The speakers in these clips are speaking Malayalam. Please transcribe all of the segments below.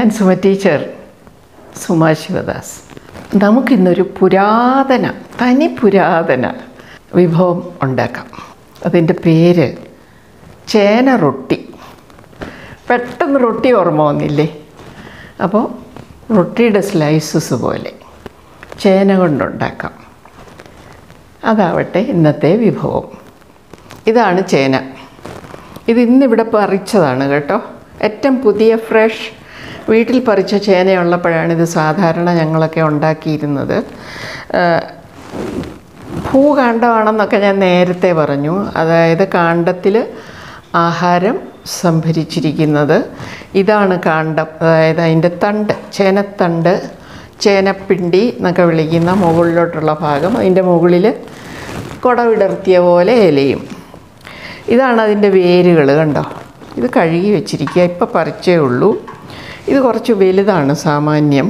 ഞാൻ സുമ ടീച്ചർ സുമാ ശിവദാസ് നമുക്കിന്നൊരു പുരാതന തനി പുരാതന വിഭവം ഉണ്ടാക്കാം അതിൻ്റെ പേര് ചേന റൊട്ടി പെട്ടെന്ന് റൊട്ടി ഓർമ്മ വന്നില്ലേ അപ്പോൾ റൊട്ടിയുടെ സ്ലൈസസ് പോലെ ചേന കൊണ്ടുണ്ടാക്കാം അതാവട്ടെ ഇന്നത്തെ വിഭവം ഇതാണ് ചേന ഇത് ഇന്നിവിടെ പറിച്ചതാണ് കേട്ടോ ഏറ്റവും പുതിയ ഫ്രഷ് വീട്ടിൽ പറിച്ച ചേനയുള്ളപ്പോഴാണ് ഇത് സാധാരണ ഞങ്ങളൊക്കെ ഉണ്ടാക്കിയിരുന്നത് ആ, ഭൂകാണ്ഡമാണെന്നൊക്കെ ഞാൻ നേരത്തെ പറഞ്ഞു അതായത് കാണ്ഡത്തിൽ ആഹാരം സംഭരിച്ചിരിക്കുന്നത് ഇതാണ് കാണ്ഡം അതായത് അതിൻ്റെ തണ്ട് ചേനത്തണ്ട് ചേനപ്പിണ്ടി എന്നൊക്കെ വിളിക്കുന്ന മുകളിലോട്ടുള്ള ഭാഗം അതിൻ്റെ മുകളിൽ കുടവിടർത്തിയ പോലെ ഇലയും ഇതാണ് അതിൻ്റെ വേരുകൾ കണ്ടോ ഇത് കഴുകി വെച്ചിരിക്കുക ഇപ്പം പറിച്ചേ ഉള്ളൂ ഇത് കുറച്ച് വലുതാണ് സാമാന്യം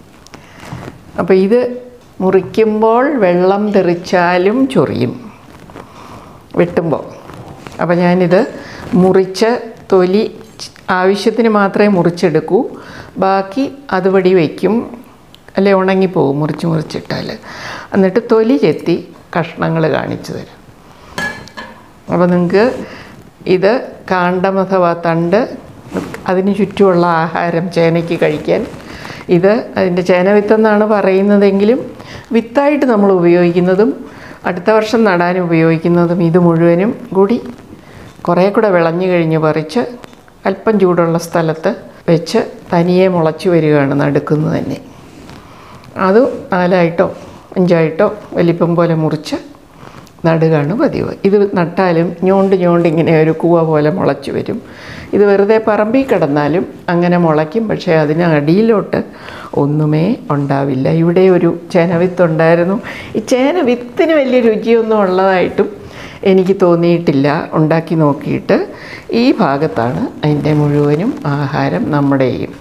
അപ്പോൾ ഇത് മുറിക്കുമ്പോൾ വെള്ളം തെറിച്ചാലും ചൊറിയും വെട്ടുമ്പോൾ അപ്പോൾ ഞാനിത് മുറിച്ച് തൊലി ആവശ്യത്തിന് മാത്രമേ മുറിച്ചെടുക്കൂ ബാക്കി അതുവഴി വയ്ക്കും അല്ലെ ഉണങ്ങിപ്പോവും മുറിച്ച് മുറിച്ചിട്ടാൽ എന്നിട്ട് തൊലി ചെത്തി കഷ്ണങ്ങൾ കാണിച്ചു തരും അപ്പോൾ നിങ്ങൾക്ക് ഇത് കാണ്ഡം അഥവാ തണ്ട് അതിന് ചുറ്റുമുള്ള ആഹാരം ചേനയ്ക്ക് കഴിക്കാൻ ഇത് അതിൻ്റെ ചേന വിത്തെന്നാണ് പറയുന്നതെങ്കിലും വിത്തായിട്ട് നമ്മൾ ഉപയോഗിക്കുന്നതും അടുത്ത വർഷം നടാൻ ഉപയോഗിക്കുന്നതും ഇത് മുഴുവനും കൂടി കുറേ കൂടെ വിളഞ്ഞു കഴിഞ്ഞ് പറിച്ച് അല്പം ചൂടുള്ള സ്ഥലത്ത് വെച്ച് തനിയെ മുളച്ചു വരികയാണ് നടുക്കുന്നത് തന്നെ അത് നാലായിട്ടോ അഞ്ചായിട്ടോ വലിപ്പം പോലെ മുറിച്ച് നടുകയാണ് പതിവ് ഇത് നട്ടാലും ഞോണ്ട് ഞോണ്ട് ഇങ്ങനെ ഒരു കൂവ പോലെ മുളച്ചു വരും ഇത് വെറുതെ പറമ്പിൽ കിടന്നാലും അങ്ങനെ മുളയ്ക്കും പക്ഷേ അതിന് അടിയിലോട്ട് ഒന്നുമേ ഉണ്ടാവില്ല ഇവിടെ ഒരു ചേനവിത്ത് ഉണ്ടായിരുന്നു ഈ ചേന വിത്തിന് വലിയ രുചിയൊന്നും ഉള്ളതായിട്ടും എനിക്ക് തോന്നിയിട്ടില്ല ഉണ്ടാക്കി നോക്കിയിട്ട് ഈ ഭാഗത്താണ് അതിൻ്റെ മുഴുവനും ആഹാരം നമ്മുടെയും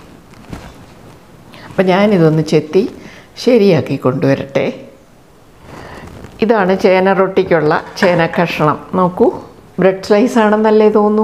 അപ്പം ഞാനിതൊന്ന് ചെത്തി ശരിയാക്കി കൊണ്ടുവരട്ടെ ഇതാണ് ചേന റൊട്ടിക്കുള്ള ചേന കഷ്ണം നോക്കൂ ബ്രെഡ് സ്ലൈസ് ആണെന്നല്ലേ തോന്നൂ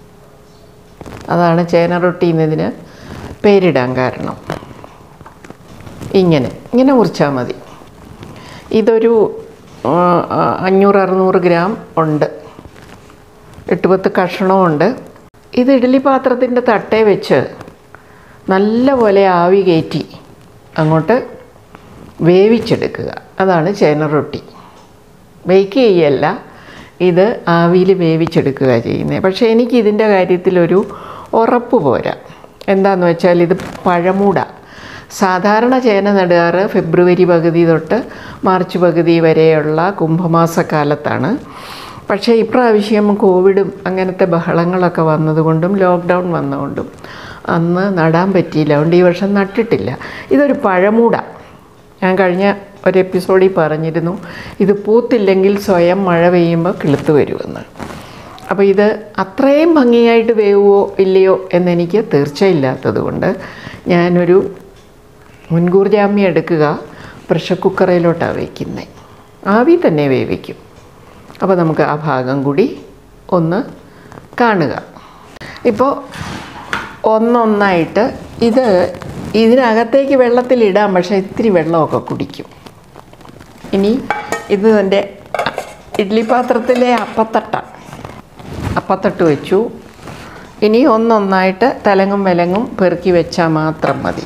അതാണ് ചേന റൊട്ടി എന്നതിന് പേരിടാൻ കാരണം ഇങ്ങനെ ഇങ്ങനെ മുറിച്ചാൽ മതി ഇതൊരു ആ, ആ, അഞ്ഞൂറ് അറുന്നൂറ് ഗ്രാം ഉണ്ട് എട്ട് പത്ത് കഷ്ണമുണ്ട് ഇത് ഇഡ്ഡലി പാത്രത്തിൻ്റെ തട്ടേ വെച്ച് നല്ലപോലെ ആവി കയറ്റി അങ്ങോട്ട് വേവിച്ചെടുക്കുക അതാണ് ചേന റൊട്ടി ബേക്ക് ചെയ്യല്ല ഇത് ആവിയിൽ വേവിച്ചെടുക്കുക ചെയ്യുന്നത് പക്ഷേ എനിക്ക് ഇതിൻ്റെ കാര്യത്തിലൊരു ഉറപ്പ് പോരാ എന്താന്ന് വെച്ചാൽ ഇത് പഴമൂട സാധാരണ ചേന നടുകാറ് ഫെബ്രുവരി പകുതി തൊട്ട് മാർച്ച് പകുതി വരെയുള്ള കുംഭമാസക്കാലത്താണ് പക്ഷേ ഇപ്രാവശ്യം കോവിഡും അങ്ങനത്തെ ബഹളങ്ങളൊക്കെ വന്നതുകൊണ്ടും ലോക്ക്ഡൗൺ വന്നതുകൊണ്ടും അന്ന് നടാൻ പറ്റിയില്ല അതുകൊണ്ട് ഈ വർഷം നട്ടിട്ടില്ല ഇതൊരു പഴമൂട ഞാൻ കഴിഞ്ഞ ഒരു എപ്പിസോഡിൽ പറഞ്ഞിരുന്നു ഇത് പൂത്തില്ലെങ്കിൽ സ്വയം മഴ പെയ്യുമ്പോൾ കിളുത്ത് വരുമെന്ന് അപ്പോൾ ഇത് അത്രയും ഭംഗിയായിട്ട് വേവുമോ ഇല്ലയോ എന്നെനിക്ക് തീർച്ചയില്ലാത്തത് കൊണ്ട് ഞാനൊരു മുൻകൂർ ജാമ്യം എടുക്കുക പ്രഷർ കുക്കറിലോട്ടാണ് വയ്ക്കുന്നത് ആവി തന്നെ വേവിക്കും അപ്പോൾ നമുക്ക് ആ ഭാഗം കൂടി ഒന്ന് കാണുക ഇപ്പോൾ ഒന്നൊന്നായിട്ട് ഇത് ഇതിനകത്തേക്ക് വെള്ളത്തിലിടാം പക്ഷേ ഇത്തിരി വെള്ളമൊക്കെ കുടിക്കും ഇനി ഇത് എൻ്റെ ഇഡ്ഡലി പാത്രത്തിലെ അപ്പത്തട്ട അപ്പത്തട്ട് വെച്ചു ഇനി ഒന്നൊന്നായിട്ട് തലങ്ങും വിലങ്ങും പെറുക്കി വെച്ചാൽ മാത്രം മതി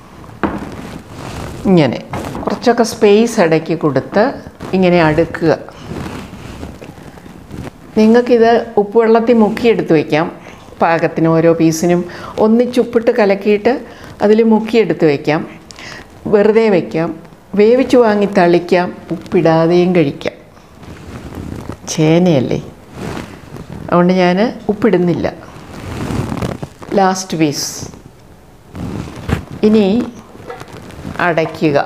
ഇങ്ങനെ കുറച്ചൊക്കെ സ്പേസ് ഇടയ്ക്ക് കൊടുത്ത് ഇങ്ങനെ അടുക്കുക നിങ്ങൾക്കിത് ഉപ്പുവെള്ളത്തിൽ മുക്കിയെടുത്ത് വയ്ക്കാം പാകത്തിന് ഓരോ പീസിനും ഒന്നിച്ചുപ്പിട്ട് കലക്കിയിട്ട് അതിൽ മുക്കിയെടുത്ത് വയ്ക്കാം വെറുതെ വയ്ക്കാം വേവിച്ച് വാങ്ങി തളിക്കാം ഉപ്പിടാതെയും കഴിക്കാം ചേനയല്ലേ അതുകൊണ്ട് ഞാൻ ഉപ്പിടുന്നില്ല ലാസ്റ്റ് പീസ് ഇനി അടയ്ക്കുക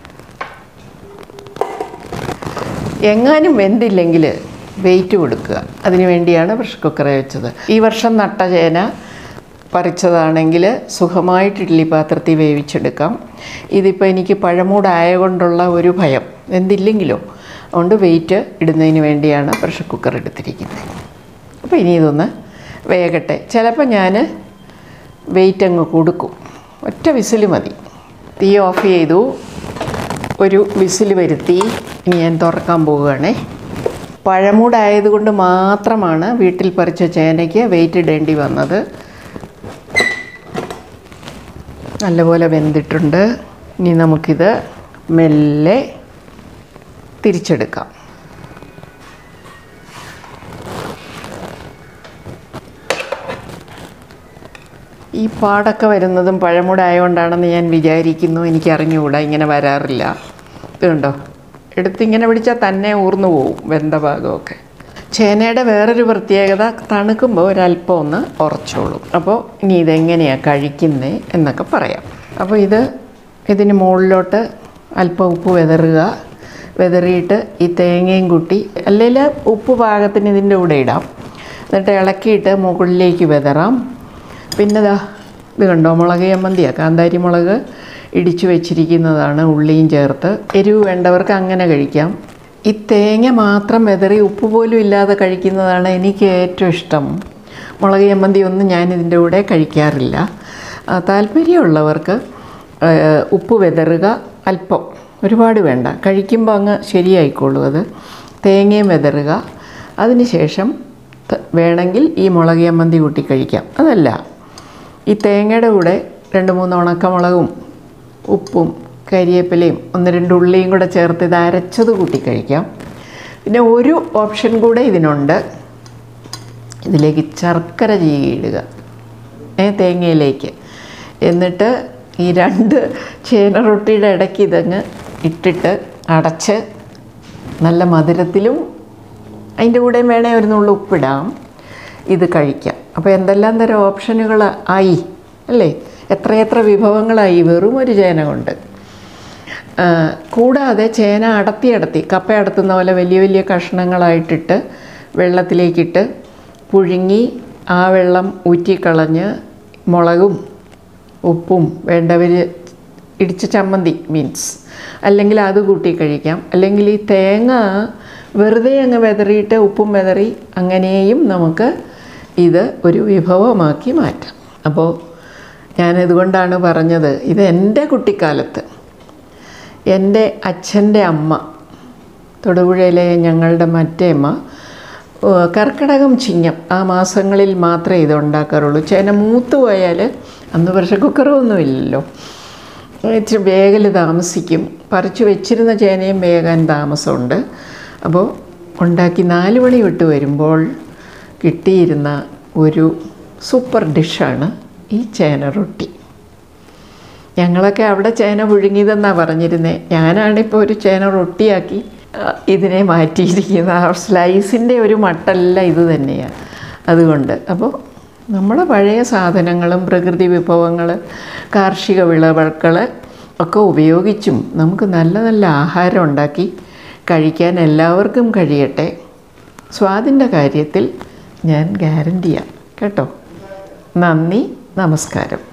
എങ്ങാനും വെന്തില്ലെങ്കിൽ വെയിറ്റ് കൊടുക്കുക അതിനു വേണ്ടിയാണ് പ്രഷർ കുക്കറെ വെച്ചത് ഈ വർഷം നട്ട ചേന പറിച്ചതാണെങ്കിൽ സുഖമായിട്ട് ഇഡ്ഡലി പാത്രത്തിൽ വേവിച്ചെടുക്കാം ഇതിപ്പോൾ എനിക്ക് പഴമൂടായ കൊണ്ടുള്ള ഒരു ഭയം എന്തില്ലെങ്കിലോ അതുകൊണ്ട് വെയിറ്റ് ഇടുന്നതിന് വേണ്ടിയാണ് പ്രഷർ കുക്കർ എടുത്തിരിക്കുന്നത് അപ്പോൾ ഇനി ഇതൊന്ന് വേകട്ടെ ചിലപ്പോൾ ഞാൻ വെയിറ്റ് അങ്ങ് കൊടുക്കും ഒറ്റ വിസിൽ മതി തീ ഓഫ് ചെയ്തു ഒരു വിസിൽ വരുത്തി ഇനി ഞാൻ തുറക്കാൻ പോവുകയാണേ പഴമൂടായതുകൊണ്ട് മാത്രമാണ് വീട്ടിൽ പറിച്ച ചേനയ്ക്ക് വെയിറ്റ് ഇടേണ്ടി വന്നത് നല്ലപോലെ വെന്തിട്ടുണ്ട് ഇനി നമുക്കിത് മെല്ലെ തിരിച്ചെടുക്കാം ഈ പാടൊക്കെ വരുന്നതും പഴമുടായതുകൊണ്ടാണെന്ന് ഞാൻ വിചാരിക്കുന്നു എനിക്ക് അറിഞ്ഞുകൂടാ ഇങ്ങനെ വരാറില്ല ഇത് കണ്ടോ എടുത്തിങ്ങനെ പിടിച്ചാൽ തന്നെ ഊർന്നു പോവും വെന്ത ഭാഗമൊക്കെ ചേനയുടെ വേറൊരു പ്രത്യേകത തണുക്കുമ്പോൾ ഒരല്പം ഒന്ന് ഉറച്ചോളും അപ്പോൾ ഇനി ഇതെങ്ങനെയാണ് കഴിക്കുന്നത് എന്നൊക്കെ പറയാം അപ്പോൾ ഇത് ഇതിന് മുകളിലോട്ട് അല്പം ഉപ്പ് വിതറുക വിതറിയിട്ട് ഈ തേങ്ങയും കൂട്ടി അല്ലെങ്കിൽ ഉപ്പ് പാകത്തിന് ഇതിൻ്റെ കൂടെ ഇടാം എന്നിട്ട് ഇളക്കിയിട്ട് മുകളിലേക്ക് വിതറാം പിന്നെ ദാ ഇത് കണ്ടോ മുളക് ചമ്മന്തിയാണ് കാന്താരി മുളക് ഇടിച്ചു വെച്ചിരിക്കുന്നതാണ് ഉള്ളിയും ചേർത്ത് എരിവ് വേണ്ടവർക്ക് അങ്ങനെ കഴിക്കാം ഈ തേങ്ങ മാത്രം വെതറി ഉപ്പ് പോലും ഇല്ലാതെ കഴിക്കുന്നതാണ് എനിക്ക് ഏറ്റവും ഇഷ്ടം മുളക് ചമ്മന്തി ഒന്നും ഞാൻ ഇതിൻ്റെ കൂടെ കഴിക്കാറില്ല ആ, താല്പര്യമുള്ളവർക്ക് ആ, ഉപ്പ് വെതറുക അല്പം ഒരുപാട് വേണ്ട കഴിക്കുമ്പോൾ അങ്ങ് ശരിയായിക്കോളും അത് തേങ്ങയും വെതറുക അതിനുശേഷം ത- വേണമെങ്കിൽ ഈ മുളക് ചമ്മന്തി കൂട്ടി കഴിക്കാം അതല്ല ഈ തേങ്ങയുടെ കൂടെ രണ്ട് മൂന്ന് ഉണക്കമുളകും ഉപ്പും കരിയേപ്പിലയും ഒന്ന് രണ്ട് ഉള്ളിയും കൂടെ ചേർത്ത് ഇത് അരച്ചത് കൂട്ടി കഴിക്കാം പിന്നെ ഒരു ഓപ്ഷൻ കൂടെ ഇതിനുണ്ട് ഇതിലേക്ക് ശർക്കര ചീകിയിടുക ഏ തേങ്ങയിലേക്ക് എന്നിട്ട് ഈ രണ്ട് ചേന റൊട്ടിയുടെ ഇടയ്ക്ക് ഇതങ്ങ് ഇട്ടിട്ട് അടച്ച് നല്ല മധുരത്തിലും അതിൻ്റെ കൂടെ വേണേ ഒരു നുള്ളു ഉപ്പിടാം ഇത് കഴിക്കാം അപ്പോൾ എന്തെല്ലാം തരം ഓപ്ഷനുകൾ ആയി അല്ലേ എത്രയെത്ര വിഭവങ്ങളായി വെറും ഒരു ചേന കൊണ്ട് ആ, കൂടാതെ ചേന അടത്തി അടത്തി കപ്പ അടത്തുന്ന പോലെ വലിയ വലിയ കഷ്ണങ്ങളായിട്ടിട്ട് വെള്ളത്തിലേക്കിട്ട് പുഴുങ്ങി ആ വെള്ളം ഊറ്റിക്കളഞ്ഞ് മുളകും ഉപ്പും വേണ്ടവർ ഇടിച്ച ചമ്മന്തി മീൻസ് അല്ലെങ്കിൽ അത് കൂട്ടി കഴിക്കാം അല്ലെങ്കിൽ ഈ തേങ്ങ വെറുതെ അങ്ങ് വെതറിയിട്ട് ഉപ്പും വെതറി അങ്ങനെയും നമുക്ക് ഇത് ഒരു വിഭവമാക്കി മാറ്റാം അപ്പോൾ ഞാനിതുകൊണ്ടാണ് പറഞ്ഞത് ഇത് എൻ്റെ കുട്ടിക്കാലത്ത് എൻ്റെ അച്ഛൻ്റെ അമ്മ തൊടുപുഴയിലെ ഞങ്ങളുടെ മറ്റേ അമ്മ ഏഹ് കർക്കിടകം ചിങ്ങം ആ മാസങ്ങളിൽ മാത്രമേ ഇത് ഉണ്ടാക്കാറുള്ളൂ ചേന മൂത്ത് പോയാൽ അന്ന് പ്രഷർ കുക്കറൊന്നും ഇല്ലല്ലോ ഇച്ചിരി വേഗൽ താമസിക്കും പറിച്ചു വെച്ചിരുന്ന ചേനയും വേകാൻ താമസമുണ്ട് അപ്പോൾ ഉണ്ടാക്കി നാല് മണി വിട്ട് വരുമ്പോൾ കിട്ടിയിരുന്ന ഒരു സൂപ്പർ ഡിഷാണ് ഈ ചേന റൊട്ടി ഞങ്ങളൊക്കെ അവിടെ ചേന പുഴുങ്ങിയതെന്നാണ് പറഞ്ഞിരുന്നത് ഞാനാണിപ്പോൾ ഒരു ചേന റൊട്ടിയാക്കി ആ, ഇതിനെ മാറ്റിയിരിക്കുന്നത് ആ സ്ലൈസിൻ്റെ ഒരു മട്ടല്ല ഇത് തന്നെയാണ് അതുകൊണ്ട് അപ്പോൾ നമ്മുടെ പഴയ സാധനങ്ങളും പ്രകൃതി വിഭവങ്ങൾ കാർഷിക വിളവുകൾ ഒക്കെ ഉപയോഗിച്ചും നമുക്ക് നല്ല നല്ല ആഹാരം ഉണ്ടാക്കി കഴിക്കാൻ എല്ലാവർക്കും കഴിയട്ടെ സ്വാദിൻ്റെ കാര്യത്തിൽ ഞാൻ ഗ്യാരണ്ടിയാണ് കേട്ടോ നന്ദി നമസ്കാരം